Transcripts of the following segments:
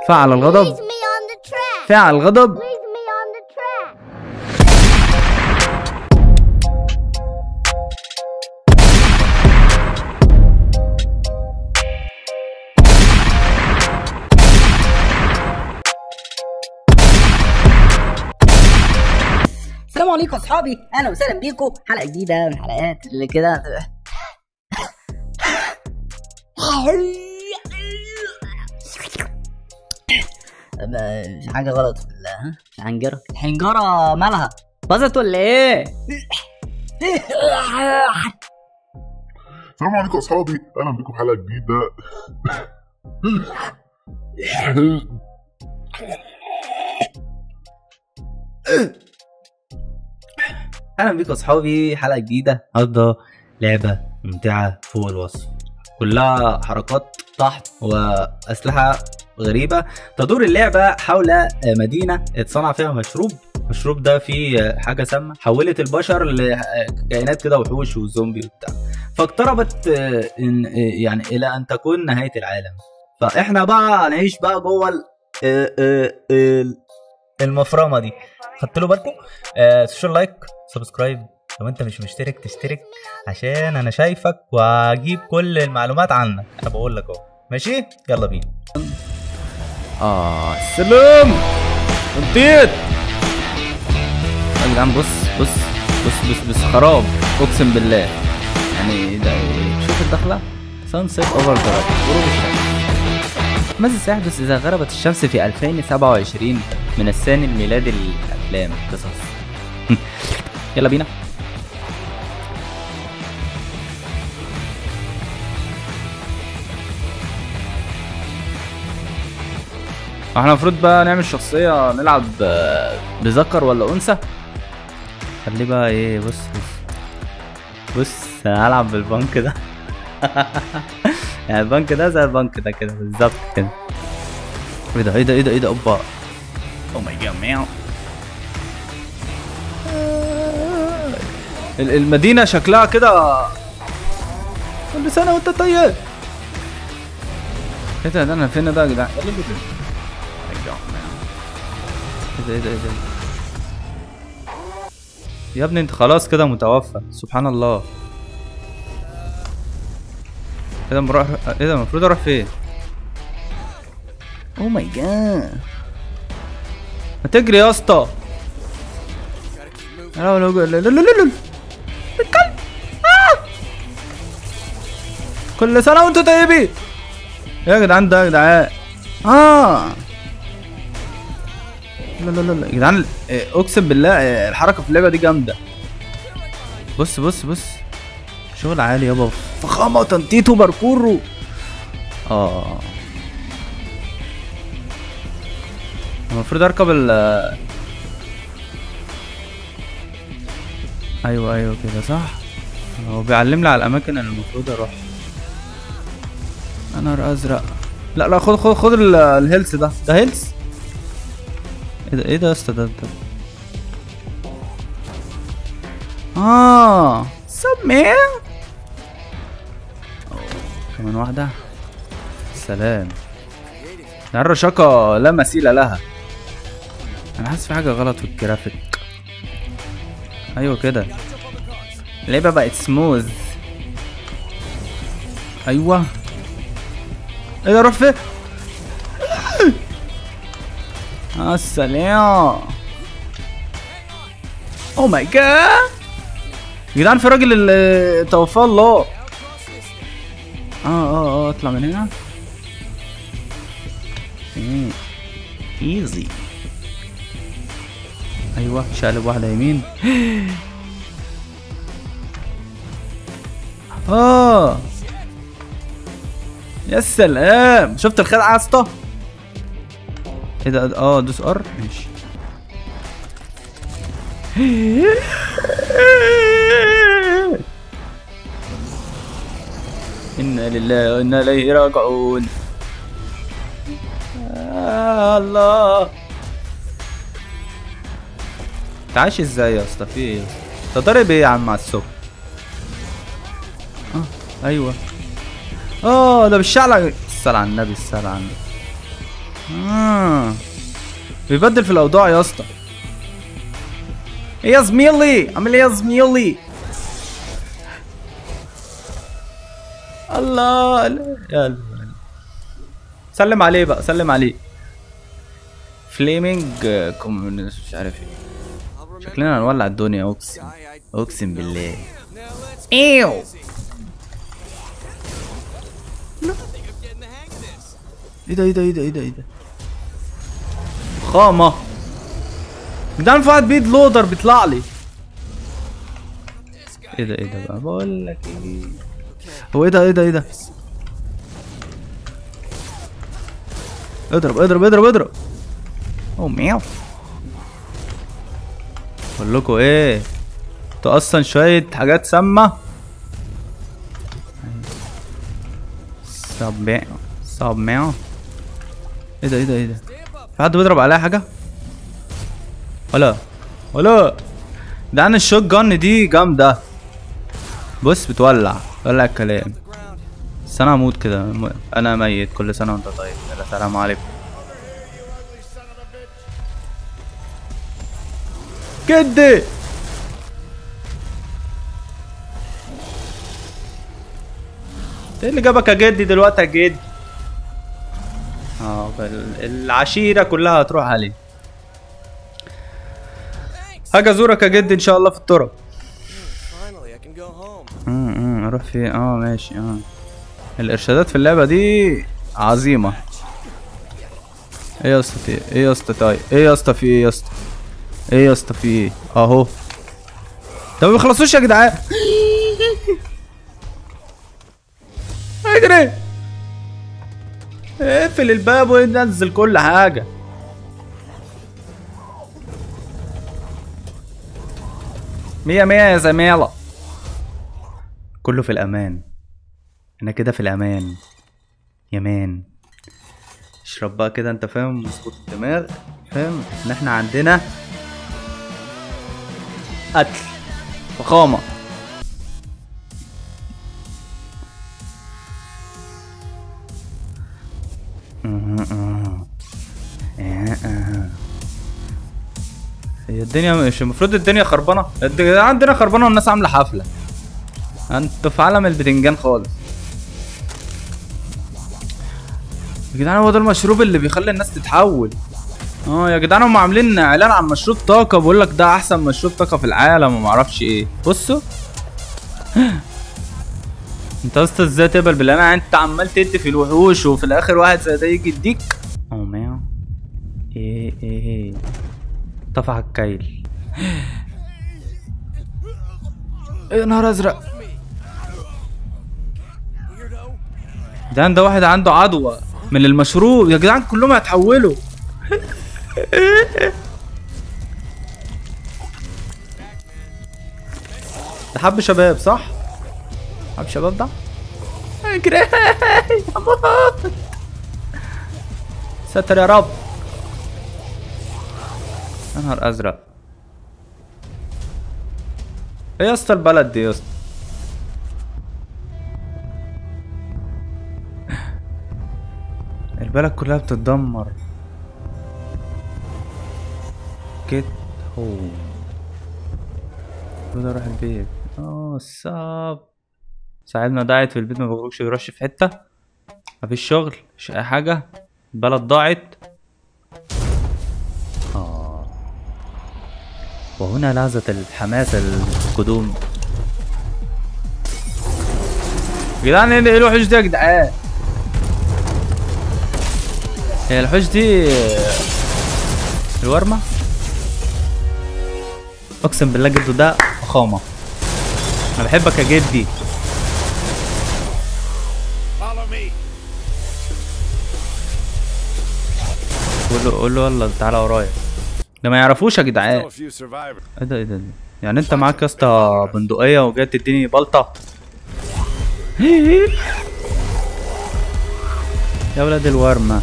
فعل الغضب Please me on the track. فعل الغضب Please me on the track. السلام عليكم اصحابي اهلا وسهلا بيكم حلقه جديده من حلقات اللي كده ما- في حاجه غلط في ال- ها؟ في الحنجره الحنجره مالها باظت ولا ايه السلام عليكم اصحابي اهلا بكم في حلقه جديده اهلا بيكم اصحابي حلقه جديده النهارده لعبه ممتعه فوق الوصف كلها حركات طحن واسلحه غريبه تدور اللعبه حول مدينه اتصنع فيها مشروب المشروب ده فيه حاجه سامه حولت البشر لكائنات كده وحوش وزومبي وبتاع فاقتربت إن يعني الى ان تكون نهايه العالم فاحنا بقى هنعيش بقى جوه ال- ال- المفرمه دي خدت له بالكم آه سوشيال لايك سبسكرايب لو انت مش مشترك تشترك عشان انا شايفك وهجيب كل المعلومات عنك انا بقول لك اهو ماشي يلا بينا اه سلام انطيت يا جدعان بص بص بص بص بص خراب اقسم بالله يعني ده شوف الدخله سان سيت اوفر ذا غروب الشمس ماذا سيحدث إذا غربت الشمس في 2027 من الثاني الميلادي للأفلام قصص يلا بينا احنا المفروض بقى نعمل شخصية نلعب آه، بذكر ولا أنثى خليه بقى ايه بص بص بص أنا هلعب بالبنك ده يعني البنك ده زي البنك ده كده بالظبط كده ايه ده ايه ده ايه ده ايه ده اوبا او ماي جاد مياو ال- المدينة شكلها كده كل سنة وانت طيب ايه ده ده انا فين ده يا جدعان يلا بينا. My God, man. ايه ده ايه ده ايه ده يا ابني انت خلاص كده متوفى سبحان الله ايه ده مروح ايه ده المفروض اروح فين او ماي جاد ما تجري يا اسطى لا لا لا لا لا لا لا الكلب آه! كل سنة وانتوا طيبين يا جدعان ده يا جدعان اه لا لا لا لا يا جدعان إيه، اقسم بالله إيه، الحركة في اللعبة دي جامدة بص بص بص شغل عالي يابا فخامة وتنطيط وباركور و... اه المفروض اركب ال ايوه ايوه كده صح هو بيعلمني على الاماكن اللي المفروض اروح انا نهار ازرق لا لا خد خد خد ال- الهيلث ده ده هيلث ايه ده ايه ده يا اسطى ده ده اه سمير كمان واحدة سلام ده الرشاقة لا مثيل لها انا حاسس في حاجة غلط في الجرافيك ايوه كده اللعبة بقت سموث ايوه ايه ده روح فين آه، السلام او ماي جاد يا جدعان في راجل اللي توفاه الله اه اه اه اطلع من هنا ايزي ايوه شقلب واحده يمين اه يا سلام شفت الخدعه يا اسطى ايه ده اه دوس ار ماشي إنا لله وإنا إليه راجعون آه الله انت عايش ازاي يا اسطى في ايه يا اسطى؟ انت ضارب ايه يا عم على السوق اه ايوه اه ده بالشعلة الصلاة على النبي الصلاة على النبي آه. بيبدل في الاوضاع يا اسطى ايه يا زميلي عامل ايه يا زميلي الله لا. يلا سلم عليه بقى سلم عليه فليمنج كوميونست مش عارف ايه شكلنا هنولع الدنيا اقسم اقسم بالله ايوه ايه ده ايه ده ايه ده ايه ده ايه ده خامة جدعان في واحد بيد لودر بيطلع لي ايه ده ايه ده بقى بقول لك ايه هو ايه ده ايه ده ايه ده اضرب اضرب اضرب اضرب اوه مياو بقول لكم ايه انتوا اصلا شويه حاجات سامه صاب مياو صاب مياو ايه ده ايه ده ايه ده في حد بيضرب عليا حاجه ولا ولا ده انا الشوت جن دي جامده بص بتولع ولع الكلام بس انا هموت كده م- انا ميت كل سنه وانت طيب يلا سلام عليكم جدي ايه اللي جابك يا جدي دلوقتي يا جدي اه فال- العشيره كلها هتروح عليه هاجي ازورك يا جدي ان شاء الله في التراب Finally, I can go home. امم اروح فين اه ماشي اه الارشادات في اللعبه دي عظيمه ايه يا اسطى في ايه ايه يا اسطى طيب ايه يا اسطى في ايه يا اسطى ايه يا اسطى في ايه اهو ده ما بيخلصوش يا جدعان اجري اقفل الباب وننزل كل حاجه مية مية يا زميلة كله في الامان انا كده في الامان يا مان اشرب بقى كده انت فاهم مظبوط الدماغ فاهم ان احنا عندنا قتل فخامة هي الدنيا مش المفروض الدنيا خربانة الد- عندنا خربانة والناس عاملة حفلة انتوا في عالم البتنجان خالص يا جدعان هو ده المشروب اللي بيخلي الناس تتحول اه يا جدعان هم عاملين اعلان عن مشروب طاقة بيقول لك ده احسن مشروب طاقة في العالم وما اعرفش ايه بصوا انت يا اسطى ازاي تقبل بالله انت عمال تدي في الوحوش وفي الاخر واحد زي ده يجي يديك او ماو ايه ايه ايه طفح الكيل ايه نهار ازرق ده ده واحد عنده عدوى من المشروب يا جدعان كلهم هيتحولوا ده حب شباب صح؟ حب شباب ده؟ اجري أموت. ستر يا رب يا نهار ازرق ايه يا اسطى البلد دي يا اسطى البلد كلها بتتدمر جيت هوم المفروض اروح البيت اه صعب صاحبنا ضاعت في البيت ما بيخرجش بيرش في حته مفيش شغل مش اي حاجه البلد ضاعت اه وهنا لحظة الحماس القدوم يا جدعان ايه إيه الوحوش دي يا جدعان هي الوحوش دي الورمة اقسم بالله جدو ده فخامة انا بحبك يا جدي Follow me. قول له قول له يلا تعالى ورايا ده ما يعرفوش يا Still جدعان a few survivors. ايه ده ايه ده ده؟ يعني انت معاك يا اسطى بندقية وجاي تديني بلطة يا ولاد الورمة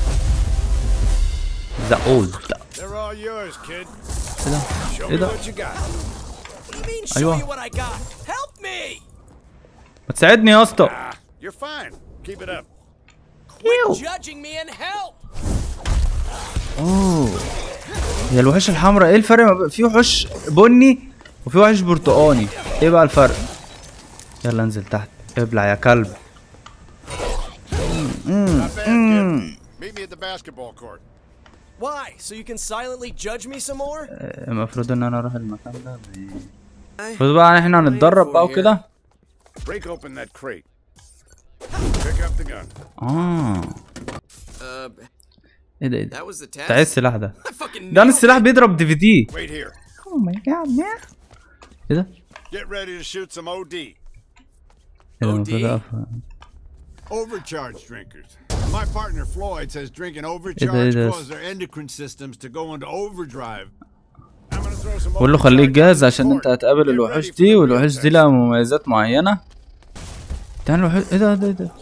ذا اولد They're all yours, kid. ايه ده Show ايه me ده what you got. What do you mean, show أيوة. you what I got? Help me! ما تساعدني يا اسطى Ah, you're fine. Keep it up. Quit judging me and help! اوه هي الوحوش الحمراء ايه الفرق ما بين في وحوش بني وفي وحوش برتقاني ايه بقى الفرق يلا انزل تحت ابلع يا كلب Not bad, kid. Meet me at the basketball court. Why? So you can silently judge me some more? المفروض ان انا اروح المكان ده المفروض بقى احنا هنتدرب بقى وكده Break open that crate. Pick up the gun. اه Uh, ايه ده ايه ده that was the test. بتاع ايه السلاح ده I fucking ده nailed السلاح بيضرب دي في دي Wait here. اوه ماي جاد مان ايه ده؟ Get ready to shoot some OD. ايه ده المفروض OD? اقف Overcharge drinkers. My partner Floyd says drinking it overcharge is. causes their endocrine systems to go into overdrive. I'm gonna throw some قول له خليك overcharge جاهز on the عشان انت court. هتقابل Get الوحوش ready for دي the والوحوش real دي test. لها مميزات معينة تعال الوحوش ايه ده ده ده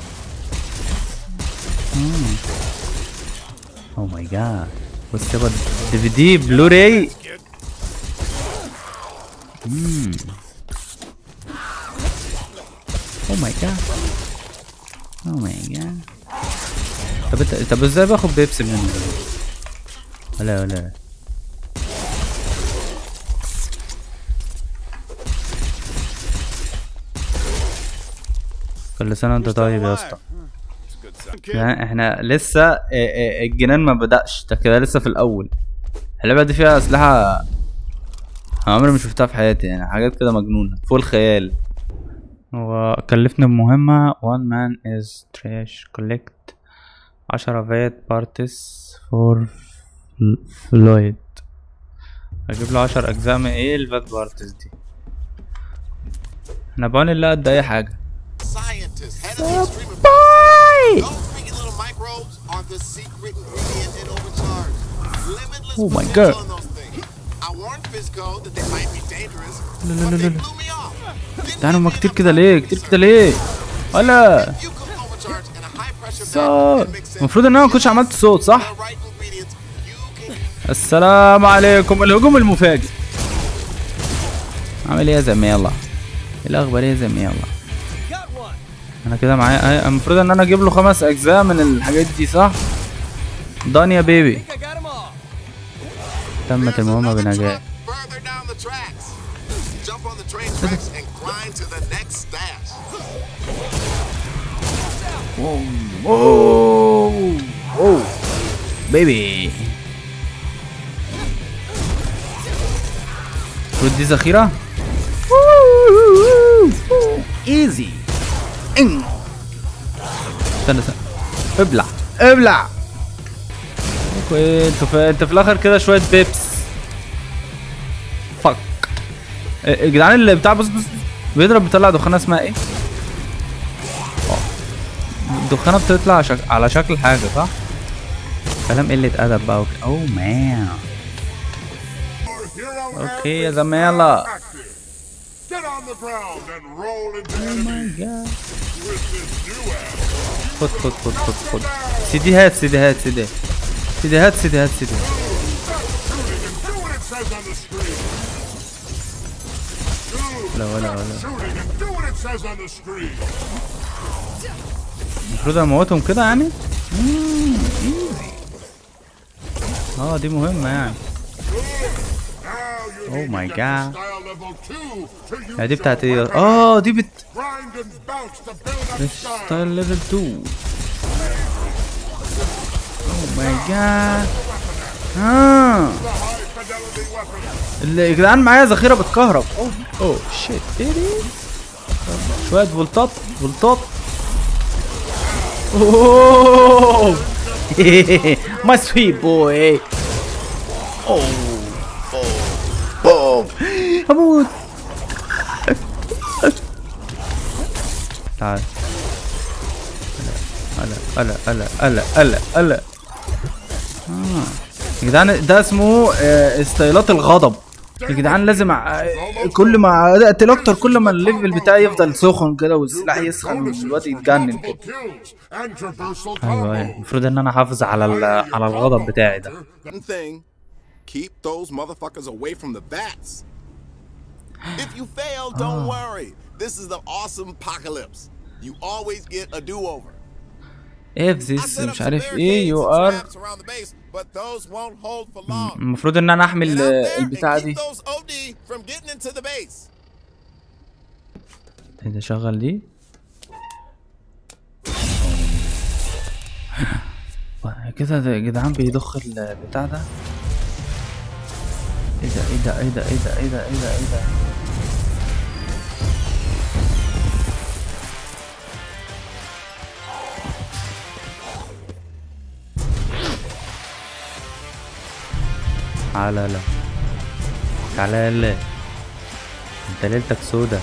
اوه ماي جاد بص يابا دي في دي بلوراي Kid. اوه ماي جاد اوه ماي جاد طب انت طب ازاي باخد بيبسي منه ده؟ ولا ولا كل سنة وانت طيب يا اسطى It's a good sign. Kid, يعني احنا لسه اه، اه، الجنان ما بدأش ده كده لسه في الأول اللعبة دي فيها أسلحة أنا عمري ما شفتها في حياتي يعني حاجات كده مجنونة فوق الخيال هو كلفني بمهمة one man is trash collect عشرة فيت بارتس فور فلويد اجيب له عشر اجزاء من ايه الفات بارتس دي احنا بعون الله قد اي حاجة scientists head of the extreme environment. Those freaky little microbes are the secret ingredient in overcharge. Limitless Oh my potential God. in those things. I warned Fizco that they might be dangerous, لا لا but لا they لا. blew me off. Didn't تعالوا give ما me كتير enough كده time ليه to كتير research. كده ليه ولا If you cook overcharge in a high pressure صوت vat and mix it المفروض ان انا ما كنتش عملت صوت with صح the right ingredients, you can السلام عليكم الهجوم المفاجئ عامل ايه يا زمي يلا ايه الاخبار ايه يا زمي يلا Got one. انا كده معايا اهي، المفروض ان انا اجيب له خمس اجزاء من الحاجات دي صح دان يا بيبي I think I got them all. تمت There's المهمة another بنجاح truck further down the tracks. Jump on the train tracks and grind to the next stash. اوه اوه بيبي المفروض دي ذخيرة ايزي استنى استنى ابلع ابلع اوكي انت في انت في الاخر كده شوية بيبس فك يا جدعان اللي بتاع بص بص بيضرب بيطلع دخانة اسمها ايه؟ الدخانة بتطلع شك... على شكل حاجة صح؟ كلام قلة أدب بقى وكده أوه مان أوكي يا زميلة Get on the ground and roll into enemy with this new ass. خد خد خد خد خد سيديهات سيديهات سيديهات سيديهات سيديهات سيديهات Shooting and do what it says on the screen. Do لا ولا ولا shooting and do what it says on the screen. المفروض أموتهم كده يعني؟ مم، easy. اه دي مهمة يعني Now you Oh need my to get God. to style level two to use يعني دي your بتاعت ايه؟ weapon. اه دي بت Grind and bounce to build up style. ستايل ليفل 2 اوه ماي جاد اه The high fidelity weapon. اللي يا جدعان معايا ذخيره بتكهرب اوه اوه شيت ايه دي شويه فولتات فولتات اوه ماي سويت بوي اوه اوه هموت تعال هلا هلا هلا هلا هلا هلا آه. يا جدعان ده اسمه آه، استايلات الغضب يا جدعان لازم آه، كل ما اقتل اكتر كل ما الليفل بتاعي يفضل سخن كده والسلاح يسخن والواد يتجنن كده Kills and traversal ايوه ايوه combos. المفروض ان انا احافظ على ال- على الغضب بتاعي ده One thing, keep those motherfuckers away from the bats. If you fail, don't worry. This is the awesome apocalypse. You always get a do-over. if I this set up مش some عارف barricades ايه you and are traps around the base, but those won't hold for long. المفروض ان انا احمي Get ال- out there and البتاعة keep دي those OD from getting into the base. ايه ده شغل دي كده ده يا جدعان بيضخ البتاع ده ايه ده ايه ده ايه ده ايه ده ايه ده ايه ده ايه ده تعالى لا تعالى لا انت ليلتك سودا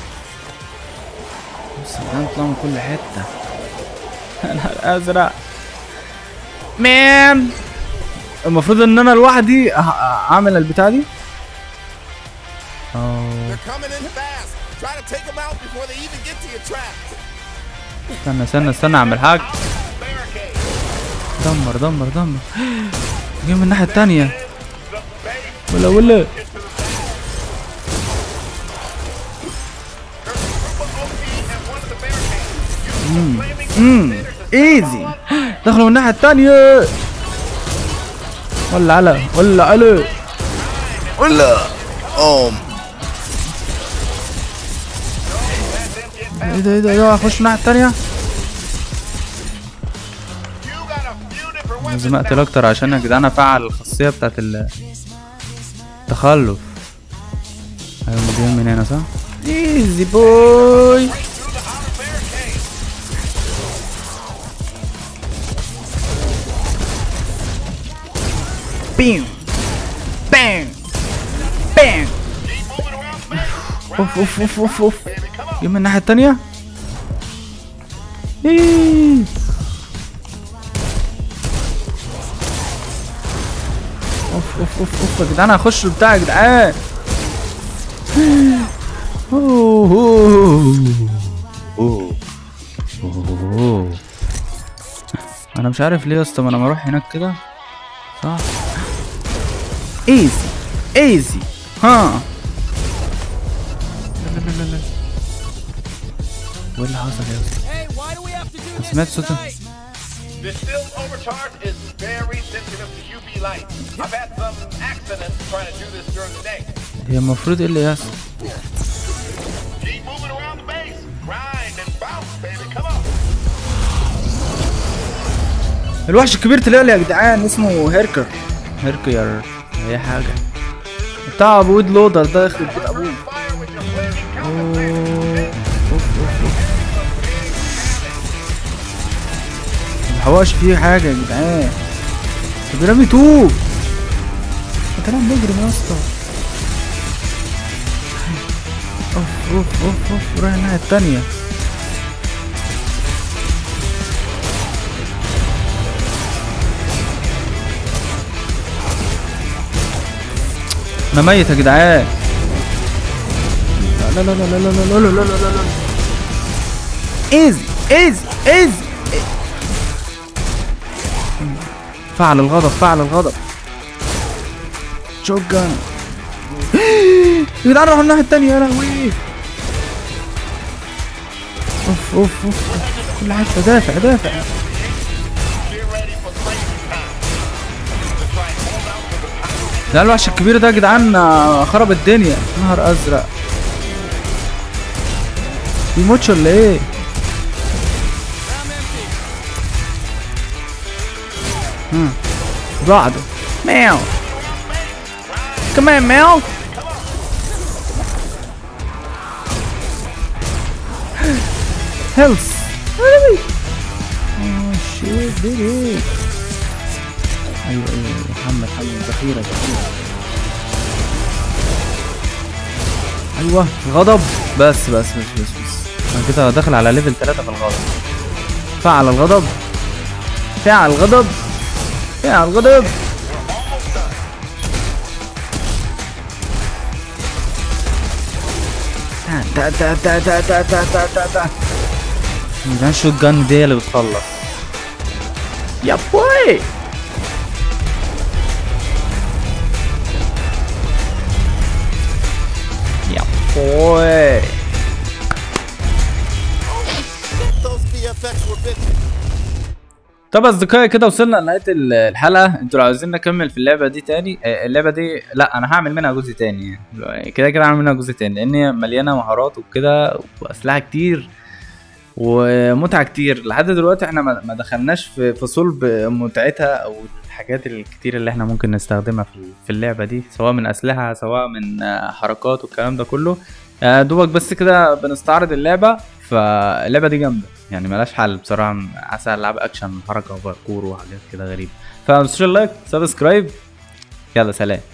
بص الجيران طلعوا من كل حتة يا نهار ازرق مان المفروض ان انا لوحدي أه- اعمل البتاع دي اه They're coming in fast. Try to take them out before they even get to your trap. استنى استنى استنى اعمل حاجة دمر دمر دمر جاي من الناحية التانية ولا ولا امم ايزي دخلوا من الناحية التانية ولا على ولا على ولا اوم ايه ده ايه ده ايه ده اخش من الناحية التانية لازم اقتل اكتر عشان يا جدعان افعل الخاصية بتاعت ال- التخلف ايوه جايين من هنا صح؟ ايزي بوي بيم بام بام اوف اوف اوف اوف اوف جاي من الناحية التانية إيه. اوف اوف اوف اوف يا جدعان هخش بتاع يا جدعان أوه، أوه. أوه. أوه. انا مش عارف ليه يا اسطى ما انا بروح هناك كده صح ايزي ايزي ها لا لا لا لا وايه اللي حصل يا اسطى Hey, why do we have to do this سمعت صوت tonight? The still overcharge is very sensitive to UV light. I've had some accidents trying to do this during the day. هي المفروض ايه اللي يحصل Keep moving around the base. Grind and bounce, baby. Come on. الوحش الكبير طلع لي يا جدعان اسمه هيركر هيركر اي حاجه بتاع ابو ويد لودر ده يخرب بيت ابوه Fire with your flaming أوه. أوف، أوف، أوف. ملحقش فيه حاجه يا جدعان ده بيرمي طوب ده كلام مجرم يا اسطى اوف اوف اوف اوف رايح الناحيه التانيه انا ميت يا جدعان لا لا لا لا لا لا لا لا لا لا لا ايزي ايزي ايزي فعل الغضب فعل الغضب شوجان يا جدعان راحوا الناحية التانية يا لهوي اوف اوف اوف كل حتة دافع دافع ده الوحش الكبير ده يا جدعان آه، خرب الدنيا نهر ازرق بيموتش ولا ايه؟ هم. بعده مياو كمان مياو هيلث اوه شيت بيبي ايوه ايوه محمد حي ذخيره ذخيره ايوه غضب بس بس بس بس بس انا كده داخل على ليفل 3 في الغضب فعل الغضب فعل الغضب فعل الغضب تا تا تا تا تا تا تا تا تا ده الشوت جان دي اللي بتخلص يا بوي يا بوي Those VFX were bitching. طب اصدقائي كده وصلنا لنهايه ال- الحلقه انتوا لو عايزين نكمل في اللعبه دي تاني آه، اللعبه دي لا انا هعمل منها جزء تاني يعني كده كده هعمل منها جزء تاني لان هي مليانه مهارات وكده واسلحه كتير ومتعه كتير لحد دلوقتي احنا ما ما دخلناش في في صلب متعتها او الحاجات الكتير اللي احنا ممكن نستخدمها في في اللعبه دي سواء من اسلحه سواء من آه، حركات والكلام ده كله آه، دوبك بس كده بنستعرض اللعبه فاللعبه دي جامده يعني ملهاش حل بصراحه عسى العاب اكشن حركه وباركور وحاجات كده غريبه فما تنسوش اللايك سبسكرايب يلا سلام